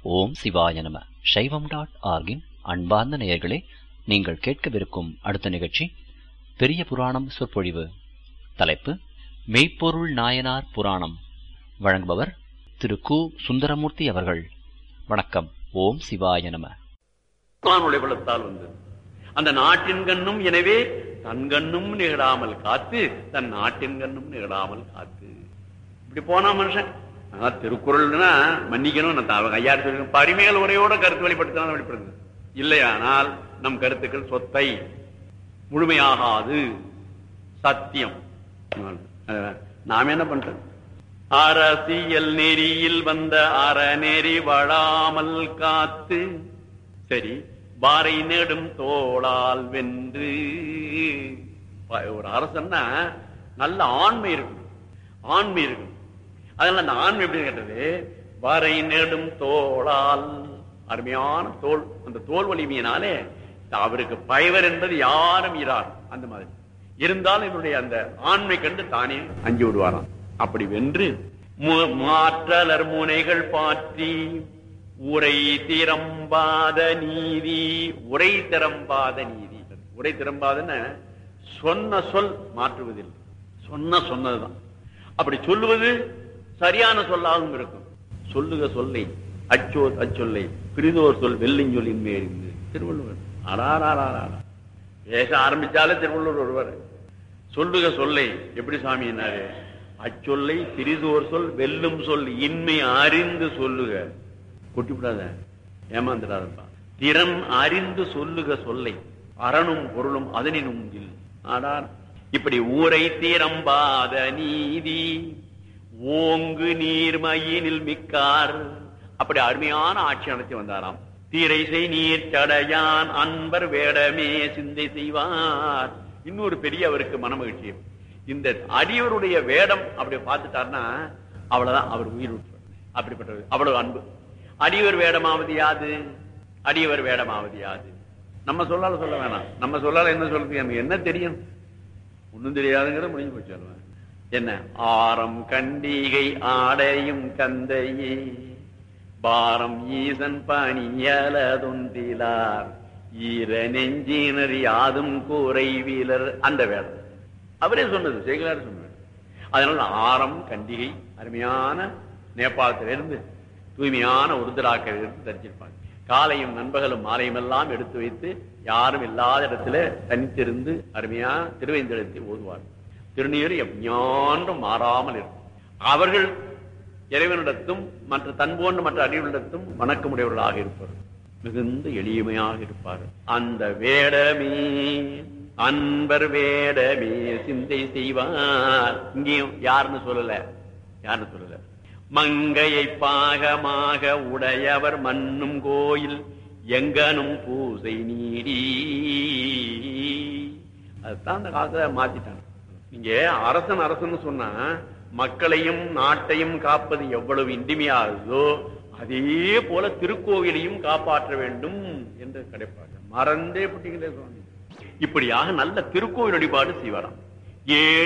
ஓம் சிவாய நம சைவம் டாட் ஆர்கின் அன்பார்ந்த நேயர்களே நீங்கள் கேட்கவிருக்கும் அடுத்த நிகழ்ச்சி பெரிய புராணம் சொற்பொழிவு தலைப்பு மெய்ப்பொருள் நாயனார் புராணம் வழங்குபவர் திரு கு சுந்தரமூர்த்தி அவர்கள் வணக்கம் ஓம் சிவாய நம குர்ஆனுடைய வெள்ளத்தால் வந்தது அந்த நாட்டின் கண்ணும் எனவே தன் கண்ணும் நிகழாமல் காத்து தன் நாட்டின் கண்ணும் நிகழாமல் காத்து இப்படி போனா மனுஷன் ஆனா திருக்குறள்னா மன்னிக்கணும் நான் தா- ஐயா சொல்லி பரிமைகள் உரையோட கருத்து வெளிப்படுத்தினா வெளிப்படுது இல்லையானால் நம் கருத்துக்கள் சொத்தை முழுமையாகாது சத்தியம் அஹ், நாம் என்ன பண்றது அரசியல் நெறியில் வந்த அறநெறி வழாமல் காத்து சரி வாரை நெடும் தோளால் வென்று ப- ஒரு அரசன்னா நல்ல ஆண்மை இருக்கும் ஆண்மை இருக்கும் அதனால அந்த ஆண்மை எப்படி கேட்டது வாரை நெடும் தோளால் அருமையான தோல் அந்த தோல் வலிமையினாலே அவருக்கு பயவர் என்பது யாரும் இரார் அந்த மாதிரி இருந்தாலும் இவருடைய அந்த ஆண்மை கண்டு தானே அஞ்சு விடுவாராம் அப்படி வென்று மு- மாற்றலர் முனைகள் பாற்றி உரை திறம்பாத நீதி உரை திறம்பாத நீதி உரை திறம்பாதன்னு சொன்ன சொல் மாற்றுவதில்லை சொன்ன சொன்னதுதான் அப்படி சொல்லுவது சரியான சொல்லாகவும் இருக்கும் சொல்லுக சொல்லை அச்சோ அச்சொல்லை பிரிதோர் சொல் வெள்ளிஞ்சொல்லின் மேலிருந்து திருவள்ளுவர் அடாராராரா பேச ஆரம்பிச்சாலே திருவள்ளுவர் ஒருவர் சொல்லுக சொல்லை எப்படி சாமி என்னாரு அச்சொல்லை திரிதோர் சொல் வெல்லும் சொல் இன்மை அறிந்து சொல்லுக கொட்டிவிடாத ஏமாந்துடாதப்பா திறன் அறிந்து சொல்லுக சொல்லை அரணும் பொருளும் அதனினும் இல் ஆடார் இப்படி ஊரை திறம்பாத நீதி ஓங்கு நீர்மையினில் மிக்கார் அப்படி அருமையான ஆட்சி நடத்தி வந்தாராம் தீரைசை நீர் சடையான் அன்பர் வேடமே சிந்தை செய்வார் இன்னொரு பெரிய அவருக்கு மனமகிழ்ச்சி இந்த அடியவருடைய வேடம் அப்படி பார்த்துட்டாருன்னா அவ்வளவுதான் அவர் உயிர் விட்டுருவார். அப்படிப்பட்டவர் அவ்வளவு அன்பு அடியவர் வேடமாவது யாது அடியவர் வேடமாவது யாது நம்ம சொல்லால சொல்ல வேணாம் நம்ம சொல்லால என்ன சொல்றது எனக்கு என்ன தெரியும் ஒண்ணும் தெரியாதுங்கிற முடிஞ்சு போச்சு அல்வா. என்ன ஆரம் கண்டிகை ஆடையும் கந்தையே பாரம் ஈசன் பணியலதுந்திலார் ஈர நெஞ்சினர் யாதும் கூரை வீலர் அந்த வேடம் அவரே சொன்னது சேகலார் சொன்னார் அதனால ஆரம் கண்டிகை அருமையான நேபாளத்திலிருந்து தூய்மையான உருதராக்கிலிருந்து தரிச்சிருப்பாங்க காலையும் நண்பகலும் மாலையும் எல்லாம் எடுத்து வைத்து யாரும் இல்லாத இடத்துல தனித்திருந்து அருமையா திருவைந்தெழுத்தி ஓதுவார் திருநீர் எஞ்ஞான்றும் மாறாமல் இருக்கும் அவர்கள் இறைவனிடத்தும் மற்ற தன் போன்ற மற்ற அறிவுகளிடத்தும் வணக்கமுடையவர்களாக இருப்பார் மிகுந்த எளிமையாக இருப்பார் அந்த வேடமே அன்பர் வேடமே சிந்தை செய்வார் இங்கேயும் யாருன்னு சொல்லல யாருன்னு சொல்லல மங்கையை பாகமாக உடையவர் மண்ணும் கோயில் எங்கனும் பூசை நீடி அதுதான் அந்த காலத்துல மாத்திட்டாங்க நீங்க அரசன் அரசன் சொன்னா மக்களையும் நாட்டையும் காப்பது எவ்வளவு இன்றிமையாகுதோ அதே போல திருக்கோவிலையும் காப்பாற்ற வேண்டும் என்று கிடைப்பாங்க மறந்தே விட்டீங்களே சுவாமி இப்படியாக நல்ல திருக்கோவில் வழிபாடு செய்வாராம் ஏழு